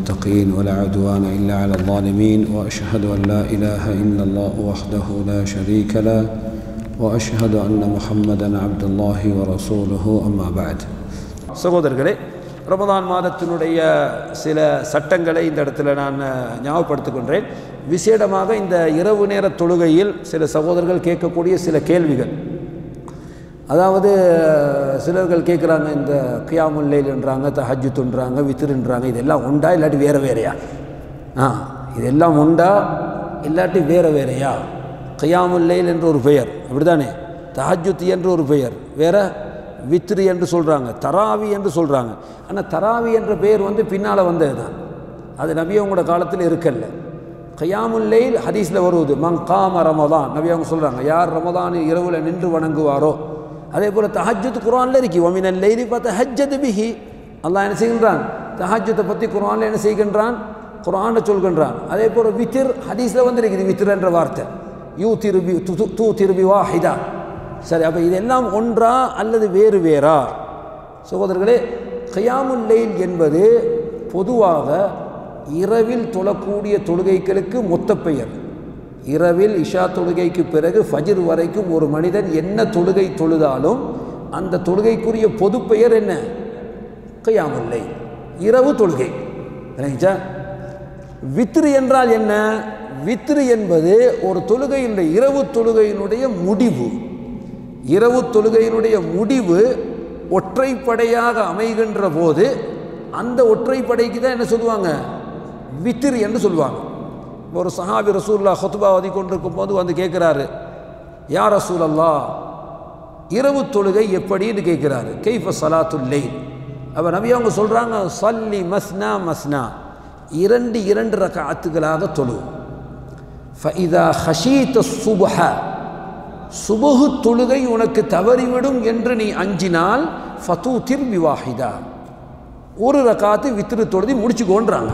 المتقين ولا عدوان إلا على الظالمين وأشهد أن لا إله إلا الله وحده لا شريك له وأشهد أن محمدا عبد الله ورسوله أما بعد சகோதரர்களே ரமதான் மாதத்தினுடைய சில சட்டங்களை இந்த இடத்துல நான் ஞாபகப்படுத்திக் விசேடமாக இந்த இரவு நேர தொழுகையில் சில சகோதரர்கள் கேட்கக்கூடிய சில கேள்விகள் அதாவது சிலர்கள் கேட்குறாங்க இந்த கியாமுல்லைல்ன்றாங்க தஹஜுத்துன்றாங்க வித்துருன்றாங்க இதெல்லாம் உண்டா இல்லாட்டி வேறு வேறையா ஆ இதெல்லாம் உண்டா இல்லாட்டி வேறு வேறையா கியாமுல்லைல் என்ற ஒரு பெயர் அப்படிதானே தஹஜுத் என்று ஒரு பெயர் வேற வித்ரு என்று சொல்கிறாங்க தராவி என்று சொல்கிறாங்க ஆனால் தராவி என்ற பெயர் வந்து பின்னால் வந்தது தான் அது நபியவங்களோட காலத்தில் இருக்கல்ல கயாமுல்லைல் ஹதீஸில் வருவது மங் காம ரமதான் நபி அவங்க சொல்கிறாங்க யார் ரமதானில் இரவில் நின்று வணங்குவாரோ அதே போல் தஹஜத் குரானில் இருக்கு ஒமினல் லைலி பார்த்த ஹஜ்ஜத் பிஹி அல்லாஹ் என்ன செய்கின்றான் தஹஜத்தை பற்றி குரானில் என்ன செய்கின்றான் குரானை சொல்கின்றான் அதே போல் வித்திர் ஹதீஸில் வந்திருக்குது வித்திர் என்ற வார்த்தை யூ திருபி தூ திருபி வாஹிதா சரி அப்போ இதெல்லாம் ஒன்றா அல்லது வேறு வேறா சகோதரர்களே கயாமுல் லைல் என்பது பொதுவாக இரவில் தொழக்கூடிய தொழுகைகளுக்கு மொத்த பெயர் இரவில் இஷா தொழுகைக்கு பிறகு ஃபஜிர் வரைக்கும் ஒரு மனிதன் என்ன தொழுகை தொழுதாலும் அந்த தொழுகைக்குரிய பொது பெயர் என்ன கையாமுல்லை இரவு தொழுகை விளங்கிச்சா வித்ரு என்றால் என்ன வித்ரு என்பது ஒரு தொழுகையினுடைய இரவு தொழுகையினுடைய முடிவு இரவு தொழுகையினுடைய முடிவு ஒற்றைப்படையாக அமைகின்ற போது அந்த ஒற்றைப்படைக்கு தான் என்ன சொல்லுவாங்க வித்திர் என்று சொல்லுவாங்க ஒரு சஹாபி ரசூல்லா ஹொத்துபா வதி கொண்டிருக்கும் போது வந்து கேட்குறாரு யார் ரசூல் அல்லா இரவு தொழுகை எப்படின்னு கேட்குறாரு கெய்ஃப சலாத்துல்லை அப்போ நபி அவங்க சொல்கிறாங்க சல்லி மஸ்னா மஸ்னா இரண்டு இரண்டு ரக ஆத்துகளாக தொழு ஃபைதா ஹஷீத்த சுபஹ சுபஹு தொழுகை உனக்கு தவறிவிடும் என்று நீ அஞ்சினால் ஃபத்து திரும்பி வாஹிதா ஒரு ரக்காத்து வித்திரு தொழுதி முடிச்சுக்கோன்றாங்க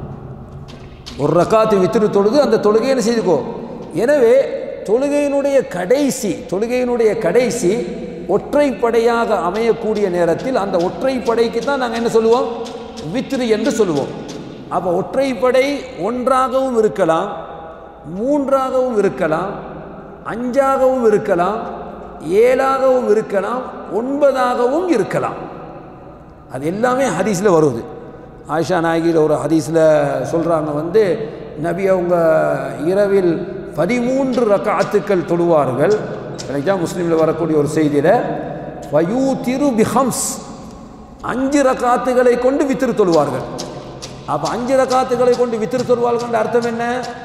ஒரு ரக்காத்து வித்திரு தொழுது அந்த தொழுகையை என்ன செய்துக்கோ எனவே தொழுகையினுடைய கடைசி தொழுகையினுடைய கடைசி ஒற்றைப்படையாக அமையக்கூடிய நேரத்தில் அந்த ஒற்றைப்படைக்கு தான் நாங்கள் என்ன சொல்லுவோம் வித்திரு என்று சொல்லுவோம் அப்போ ஒற்றைப்படை ஒன்றாகவும் இருக்கலாம் மூன்றாகவும் இருக்கலாம் அஞ்சாகவும் இருக்கலாம் ஏழாகவும் இருக்கலாம் ஒன்பதாகவும் இருக்கலாம் அது எல்லாமே ஹதீஸில் வருது ஆயிஷா நாயகியில் ஒரு ஹதீஸில் சொல்கிறாங்க வந்து நபி அவங்க இரவில் பதிமூன்று ரக்காத்துக்கள் தொழுவார்கள் கிடைச்சா முஸ்லீமில் வரக்கூடிய ஒரு செய்தியில் வயூ திரு பிஹம்ஸ் அஞ்சு ரக்காத்துகளை கொண்டு வித்திரு தொழுவார்கள் அப்போ அஞ்சு ரக்காத்துகளை கொண்டு வித்திரு தொழுவார்கள் அர்த்தம் என்ன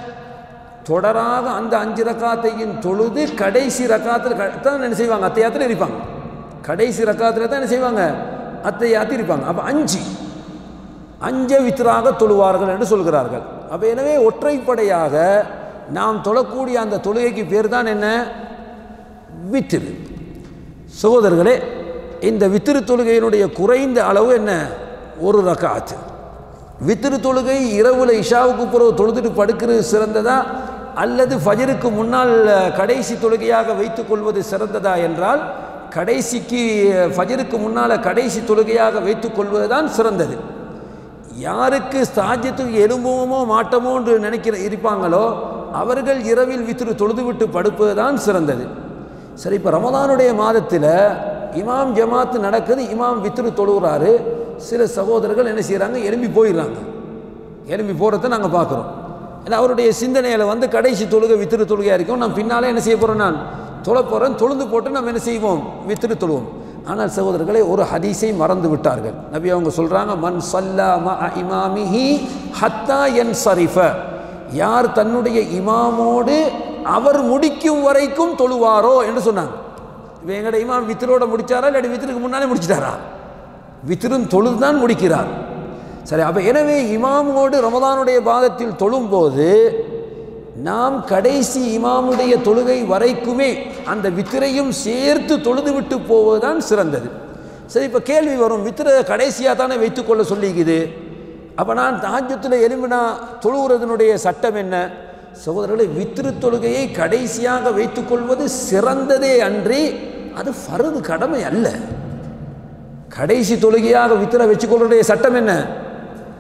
தொடராக அந்த அஞ்சு ரக்காத்தையும் தொழுது கடைசி ரக்காத்தில் தான் என்ன செய்வாங்க அத்தையாத்தில் இருப்பாங்க கடைசி ரக்காத்தில் தான் என்ன செய்வாங்க அத்தையாத்தி இருப்பாங்க அப்போ அஞ்சு அஞ்ச வித்தராக தொழுவார்கள் என்று சொல்கிறார்கள் அப்போ எனவே ஒற்றைப்படையாக நாம் தொழக்கூடிய அந்த தொழுகைக்கு பேர் தான் என்ன வித்திரு சகோதரர்களே இந்த வித்திரு தொழுகையினுடைய குறைந்த அளவு என்ன ஒரு ரக்காத்து வித்திரு தொழுகை இரவுல இஷாவுக்கு பிறகு தொழுதுட்டு படுக்கிறது சிறந்ததா அல்லது ஃபஜருக்கு முன்னால் கடைசி தொழுகையாக வைத்துக்கொள்வது சிறந்ததா என்றால் கடைசிக்கு ஃபஜருக்கு முன்னால் கடைசி தொழுகையாக வைத்துக்கொள்வது தான் சிறந்தது யாருக்கு சாஜ்யத்துக்கு எலும்புவோமோ மாட்டமோ என்று நினைக்கிற இருப்பாங்களோ அவர்கள் இரவில் வித்திரு தொழுது விட்டு படுப்பது தான் சிறந்தது சரி இப்போ ரமதானுடைய மாதத்தில் இமாம் ஜமாத்து நடக்குது இமாம் வித்திரு தொழுகிறாரு சில சகோதரர்கள் என்ன செய்கிறாங்க எலும்பி போயிடுறாங்க எலும்பி போகிறத நாங்கள் பார்க்குறோம் ஏன்னா அவருடைய சிந்தனையில் வந்து கடைசி தொழுகை வித்திரு தொழுகையாக இருக்கும் நான் பின்னாலே என்ன செய்ய போகிறேன் நான் தொழ போகிறேன் தொழுந்து போட்டு நம்ம என்ன செய்வோம் வித்திரு தொழுவோம் ஆனால் சகோதரர்களை ஒரு ஹதீஸை மறந்து விட்டார்கள் நபி அவங்க சொல்கிறாங்க மன் சல்லா இமாமிஹி ஹத்தா என் சரிஃப யார் தன்னுடைய இமாமோடு அவர் முடிக்கும் வரைக்கும் தொழுவாரோ என்று சொன்னாங்க இப்போ எங்கட இமாம் வித்திரோட முடிச்சாரா இல்லாட்டி வித்திருக்கு முன்னாலே முடிச்சிட்டாரா வித்திரும் தொழுது தான் முடிக்கிறார் சரி அப்போ எனவே இமாமோடு ரமதானுடைய பாதத்தில் தொழும்போது நாம் கடைசி இமாமுடைய தொழுகை வரைக்குமே அந்த வித்திரையும் சேர்த்து தொழுது விட்டு போவதுதான் சிறந்தது சரி இப்போ கேள்வி வரும் வித்திரை கடைசியாக தானே வைத்துக்கொள்ள சொல்லிக்குது அப்போ நான் தாஜத்தில் எலும்பினா தொழுகிறதுனுடைய சட்டம் என்ன சகோதரர்களை வித்திரு தொழுகையை கடைசியாக வைத்துக்கொள்வது சிறந்ததே அன்றி அது ஃபருது கடமை அல்ல கடைசி தொழுகையாக வித்திரை வச்சுக்கொள்ளுடைய சட்டம் என்ன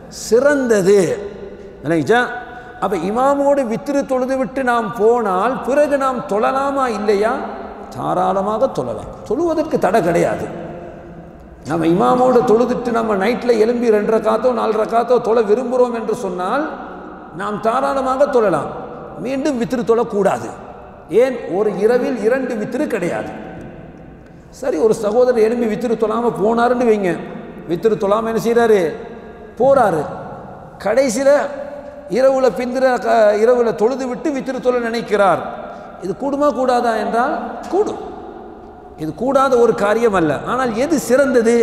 சிறந்தது நினைச்சா அப்போ இமாமோடு வித்திரு தொழுது விட்டு நாம் போனால் பிறகு நாம் தொழலாமா இல்லையா தாராளமாக தொழலாம் தொழுவதற்கு தடை கிடையாது நம்ம இமாமோடு தொழுதுட்டு நம்ம நைட்டில் எலும்பி ரெண்டு ரக்காத்தோ நாலு ரக்காத்தோ தொழ விரும்புகிறோம் என்று சொன்னால் நாம் தாராளமாக தொழலாம் மீண்டும் வித்திரு தொழக்கூடாது ஏன் ஒரு இரவில் இரண்டு வித்திரு கிடையாது சரி ஒரு சகோதரர் எலும்பி வித்திரு தொழாமல் போனாருன்னு வைங்க வித்திரு தொழாமல் என்ன செய்கிறாரு போகிறாரு கடைசியில் இரவுல பிந்திர க இரவுல தொழுது விட்டு வித்திரு தொழ நினைக்கிறார் இது கூடுமா கூடாதா என்றால் கூடும் இது கூடாத ஒரு காரியம் அல்ல ஆனால் எது சிறந்தது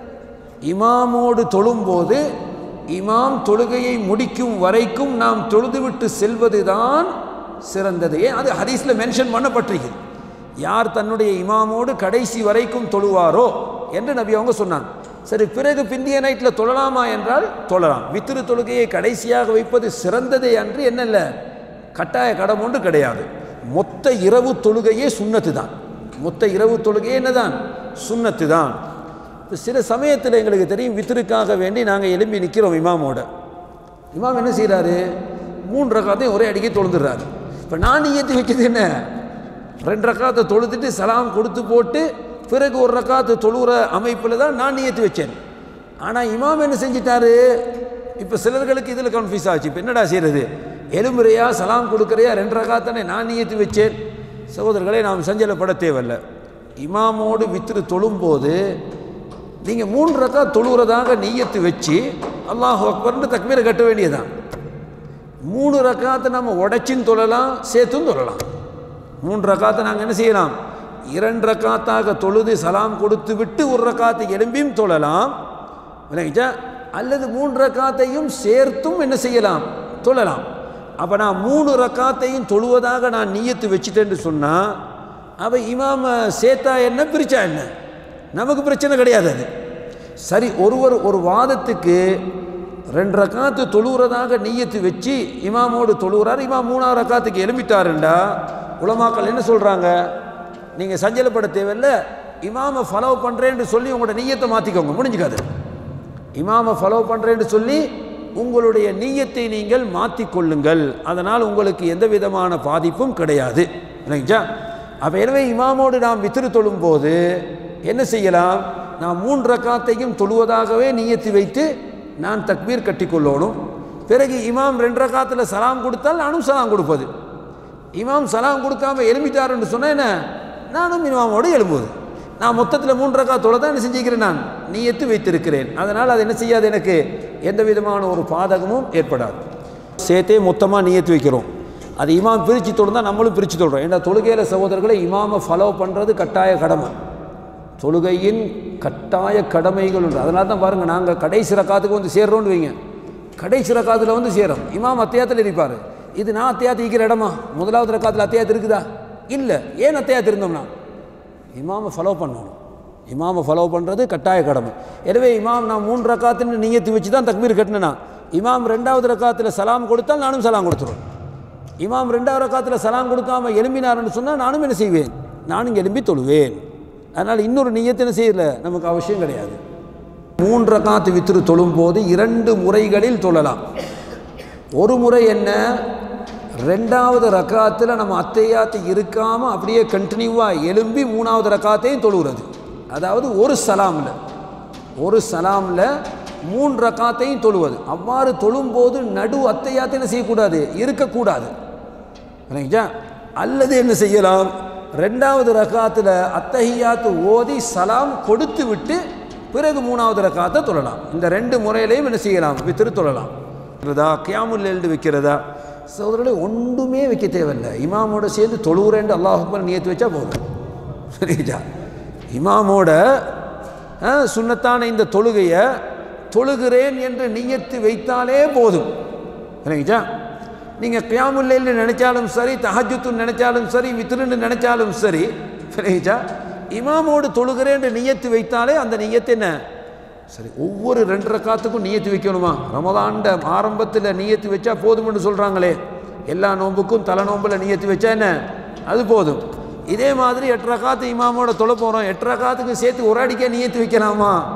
இமாமோடு தொழும்போது இமாம் தொழுகையை முடிக்கும் வரைக்கும் நாம் தொழுதுவிட்டு செல்வதுதான் சிறந்தது ஏன் அது ஹதீஸில் மென்ஷன் பண்ணப்பட்டிருக்கிறது யார் தன்னுடைய இமாமோடு கடைசி வரைக்கும் தொழுவாரோ என்று நபி அவங்க சொன்னாங்க சரி பிறகு பிந்திய நைட்டில் தொழலாமா என்றால் தொழலாம் வித்திரு தொழுகையை கடைசியாக வைப்பது சிறந்ததே அன்று என்னல்ல கட்டாய கடம் ஒன்று கிடையாது மொத்த இரவு தொழுகையே சுண்ணத்து தான் மொத்த இரவு தொழுகையே என்னதான் சுண்ணத்து தான் இப்போ சில சமயத்தில் எங்களுக்கு தெரியும் வித்திருக்காக வேண்டி நாங்கள் எழும்பி நிற்கிறோம் இமாமோட இமாம் என்ன செய்கிறாரு மூன்று ரக்காத்தையும் ஒரே அடிக்கே தொழுந்துடுறாரு இப்போ நான் ஏற்றி வைக்கிறது என்ன ரெண்டு ரக்காத்தை தொழுதுட்டு சலாம் கொடுத்து போட்டு பிறகு ஒரு ரக்காத்து தொழுகிற அமைப்பில் தான் நான் நியத்து வச்சேன் ஆனால் இமாம் என்ன செஞ்சிட்டாரு இப்போ சிலர்களுக்கு இதில் கன்ஃபியூஸ் ஆச்சு இப்போ என்னடா செய்கிறது எலுமுறையா சலாம் கொடுக்குறையா ரெண்டு ரக்காத்தானே நான் நியத்து வச்சேன் சகோதரர்களை நாம் சஞ்சலப்பட தேவையில்ல இமாமோடு வித்திரு தொழும்போது நீங்கள் மூன்று ரக்கா தொழுகிறதாக நீயத்து வச்சு அல்லாஹ் அக்பர்னு தக்மீரை கட்ட வேண்டியதான் மூணு ரக்காத்தை நம்ம உடைச்சும் தொழலாம் சேர்த்தும் தொழலாம் மூன்று ரக்காத்தை நாங்கள் என்ன செய்யலாம் இரண்டு ரக்காத்தாக தொழுது சலாம் கொடுத்து விட்டு ஒரு ரக்காத்தை எலும்பியும் தொழலாம் விளங்கிச்சா அல்லது மூன்று ரக்காத்தையும் சேர்த்தும் என்ன செய்யலாம் தொழலாம் அப்போ நான் மூணு ரக்காத்தையும் தொழுவதாக நான் நீயத்து வச்சுட்டேன்னு சொன்னால் அவள் இமாம சேர்த்தா என்ன பிரிச்சா என்ன நமக்கு பிரச்சனை கிடையாது அது சரி ஒருவர் ஒரு வாதத்துக்கு ரெண்டு ரக்காத்து தொழுகிறதாக நீயத்து வச்சு இமாமோடு தொழுகிறார் இமாம் மூணாவது ரக்காத்துக்கு எழும்பிட்டாருண்டா உலமாக்கள் என்ன சொல்கிறாங்க நீங்கள் சஞ்சலப்பட தேவையில்ல இமாமை ஃபாலோ பண்ணுறேன்னு சொல்லி உங்களோட நீயத்தை மாற்றிக்கோங்க முடிஞ்சுக்காது இமாமை ஃபாலோ பண்ணுறேன்னு சொல்லி உங்களுடைய நீயத்தை நீங்கள் மாற்றிக்கொள்ளுங்கள் அதனால் உங்களுக்கு எந்த விதமான பாதிப்பும் கிடையாது இல்லைங்களா அப்போ எனவே இமாமோடு நாம் வித்திரு தொழும்போது என்ன செய்யலாம் நான் மூன்று ரக்காத்தையும் தொழுவதாகவே நீயத்தி வைத்து நான் தக்பீர் கட்டிக்கொள்ளணும் பிறகு இமாம் ரெண்டு ரக்காத்தில் சலாம் கொடுத்தால் நானும் சலாம் கொடுப்பது இமாம் சலாம் கொடுக்காம எழும்பிட்டாருன்னு சொன்னால் என்ன நானும் இமாமோடு எழும்புவது நான் மொத்தத்தில் மூன்று ரக்கா தொலை தான் என்ன செஞ்சுக்கிறேன் நான் நீயத்து வைத்திருக்கிறேன் அதனால் அது என்ன செய்யாது எனக்கு எந்த விதமான ஒரு பாதகமும் ஏற்படாது சேர்த்தே மொத்தமாக நீயத்து வைக்கிறோம் அது இமாம் பிரித்து தொழுந்தா நம்மளும் பிரித்து தொழுறோம் ஏன்னா தொழுகையில் சகோதரர்களை இமாமை ஃபாலோ பண்ணுறது கட்டாய கடமை தொழுகையின் கட்டாய கடமைகள் உண்டு அதனால தான் பாருங்கள் நாங்கள் கடைசி ரக்காத்துக்கு வந்து சேர்றோம்னு வைங்க கடைசி ரக்காத்தில் வந்து சேரோம் இமாம் அத்தியாத்தில் இருப்பார் இது நான் அத்தியாத்து இருக்கிற இடமா முதலாவது ரக்காத்தில் அத்தியாத்து இருக்குதா இல்லை ஏன் அத்தியாத்து இருந்தோம்னா இமாமை ஃபாலோ பண்ணணும் இமாமை ஃபாலோ பண்ணுறது கட்டாய கடமை எனவே இமாம் நான் மூன்று ரக்காத்துன்னு நீயத்து வச்சு தான் தக்பீர் கட்டினேனா இமாம் ரெண்டாவது ரக்காத்தில் சலாம் கொடுத்தால் நானும் சலாம் கொடுத்துருவேன் இமாம் ரெண்டாவது ரக்காத்தில் சலாம் கொடுக்காம எலும்பினாருன்னு சொன்னால் நானும் என்ன செய்வேன் நானும் எலும்பி தொழுவேன் அதனால் இன்னொரு நீயத்தை என்ன செய்யல நமக்கு அவசியம் கிடையாது மூன்று ரக்காத்து வித்திரு தொழும்போது இரண்டு முறைகளில் தொழலாம் ஒரு முறை என்ன ரெண்டாவது ரக்காத்தில் நம்ம அத்தையாத்து இருக்காமல் அப்படியே கண்டினியூவாக எலும்பி மூணாவது ரக்காத்தையும் தொழுகிறது அதாவது ஒரு சலாமில் ஒரு சலாமில் மூன்று ரக்காத்தையும் தொழுவது அவ்வாறு தொழும்போது நடு அத்தையாத்தை என்ன செய்யக்கூடாது இருக்கக்கூடாது இல்லைங்களா அல்லது என்ன செய்யலாம் ரெண்டாவது ரக்காத்தில் அத்தஹியாத்து ஓதி சலாம் கொடுத்து விட்டு பிறகு மூணாவது ரக்காத்தை தொழலாம் இந்த ரெண்டு முறையிலையும் என்ன செய்யலாம் வித்திரு தொழலாம் இருக்கிறதா கியாமுல் எழுந்து வைக்கிறதா சகோதரர்களை ஒன்றுமே வைக்க தேவையில்லை இமாமோட சேர்ந்து தொழுகிறேன் அல்லாஹ் அக்பர் நியத்து வச்சா போதும் சரிஜா இமாமோட ஆ, சுன்னத்தான இந்த தொழுகையை தொழுகிறேன் என்று நியத்து வைத்தாலே போதும் சரிங்களா நீங்கள் கியாமுல்லைன்னு நினைச்சாலும் சரி தஹஜுத்துன்னு நினைச்சாலும் சரி வித்ருன்னு நினைச்சாலும் சரி சரிங்களா இமாமோடு தொழுகிறேன்னு நியத்து வைத்தாலே அந்த நியத்து என்ன சரி ஒவ்வொரு ரெண்டு ரக்காத்துக்கும் நியத்து வைக்கணுமா ரமதாண்ட ஆரம்பத்தில் நியத்து வச்சா போதும்னு சொல்கிறாங்களே எல்லா நோன்புக்கும் தலை நோம்பில் நியத்து வச்சா என்ன அது போதும் இதே மாதிரி எட்டு ரக்காத்து இமாமோட தொலை போகிறோம் எட்டு ரக்காத்துக்கு சேர்த்து ஒரு அடிக்க நியத்து வைக்கலாமா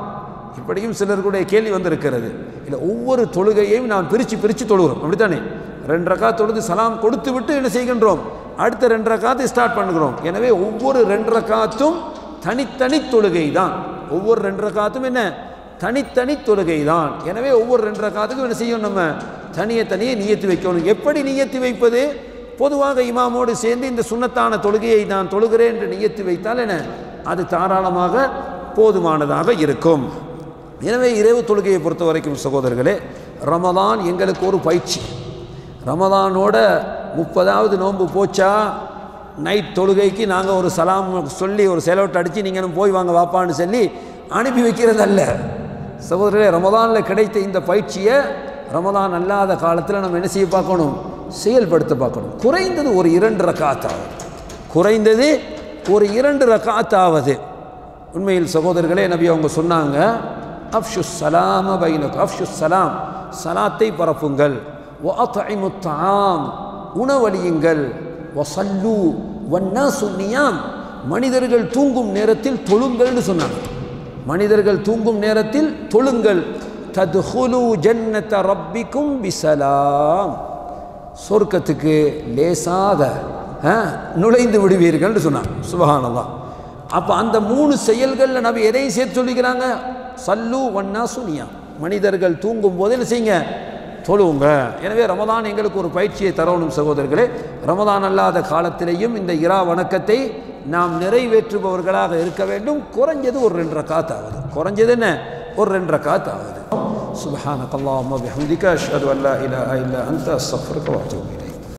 இப்படியும் சிலருடைய கேள்வி வந்திருக்கிறது இல்லை ஒவ்வொரு தொழுகையையும் நாம் பிரித்து பிரித்து தொழுகிறோம் அப்படித்தானே ரெண்டு ரக்கா தொழுது சலாம் கொடுத்து விட்டு என்ன செய்கின்றோம் அடுத்த ரெண்டு ரக்காத்தை ஸ்டார்ட் பண்ணுகிறோம் எனவே ஒவ்வொரு ரெண்டு ரக்காத்தும் தனித்தனி தொழுகை தான் ஒவ்வொரு ரெண்டு ரக்காத்தும் என்ன தனித்தனி தொழுகை தான் எனவே ஒவ்வொரு ரெண்டு ரக்காத்துக்கும் என்ன செய்யணும் நம்ம தனியே தனியே நியத்தி வைக்கணும் எப்படி நியத்தி வைப்பது பொதுவாக இமாமோடு சேர்ந்து இந்த சுன்னத்தான தொழுகையை நான் தொழுகிறேன் என்று நியத்தி வைத்தால் என்ன அது தாராளமாக போதுமானதாக இருக்கும் எனவே இரவு தொழுகையை பொறுத்த வரைக்கும் சகோதரர்களே ரமதான் எங்களுக்கு ஒரு பயிற்சி ரமதானோட முப்பதாவது நோன்பு போச்சா நைட் தொழுகைக்கு நாங்கள் ஒரு சலாம் சொல்லி ஒரு செலவுட்டு அடித்து நீங்களும் போய் வாங்க வாப்பான்னு சொல்லி அனுப்பி வைக்கிறதல்ல சகோதரர்களே ரமதானில் கிடைத்த இந்த பயிற்சியை ரமதான் அல்லாத காலத்தில் நம்ம என்ன செய்ய பார்க்கணும் செயல்படுத்த பார்க்கணும் குறைந்தது ஒரு இரண்டு ரக்காத்தாவது குறைந்தது ஒரு இரண்டு ரக்காத்தாவது உண்மையில் சகோதரர்களே நபி அவங்க சொன்னாங்க அஃப்ஷு சலாம பைனக் அஃப்ஷு சலாம் சலாத்தை பரப்புங்கள் وَأَطْعِمُوا الطَّعَامَ உணவளியுங்கள் வசல்லு வன்னா சுன்னியாம் மனிதர்கள் தூங்கும் நேரத்தில் தொழுங்கள்னு சொன்னாங்க மனிதர்கள் தூங்கும் நேரத்தில் தொழுங்கள் தத்ஹுலு ஜன்னத ரப்பிக்கும் பிசலாம் சொர்க்கத்துக்கு லேசாக ஆ, நுழைந்து விடுவீர்கள்னு சொன்னாங்க சுபஹானல்லாஹ் அப்போ அந்த மூணு செயல்களில் நபி எதையும் சேர்த்து சொல்லிக்கிறாங்க சல்லு வன்னா சுனியா மனிதர்கள் தூங்கும் போது என்ன செய்யுங்க தொழுவுங்க எனவே ரமதான் எங்களுக்கு ஒரு பயிற்சியை தரணும் சகோதரர்களே ரமதான் அல்லாத காலத்திலேயும் இந்த இரா வணக்கத்தை நாம் நிறைவேற்றுபவர்களாக இருக்க வேண்டும் குறைஞ்சது ஒரு ரெண்டரை காத்தாவது குறைஞ்சது என்ன ஒரு ரெண்டரை காத்தாவது சுபஹானக் அல்லாஹும்ம பிஹம்திக அஷ்ஹது அல்லா இலாஹா இல்லா அன்த அஸ்தக்ஃபிருக வ அத்தூபு இலைக்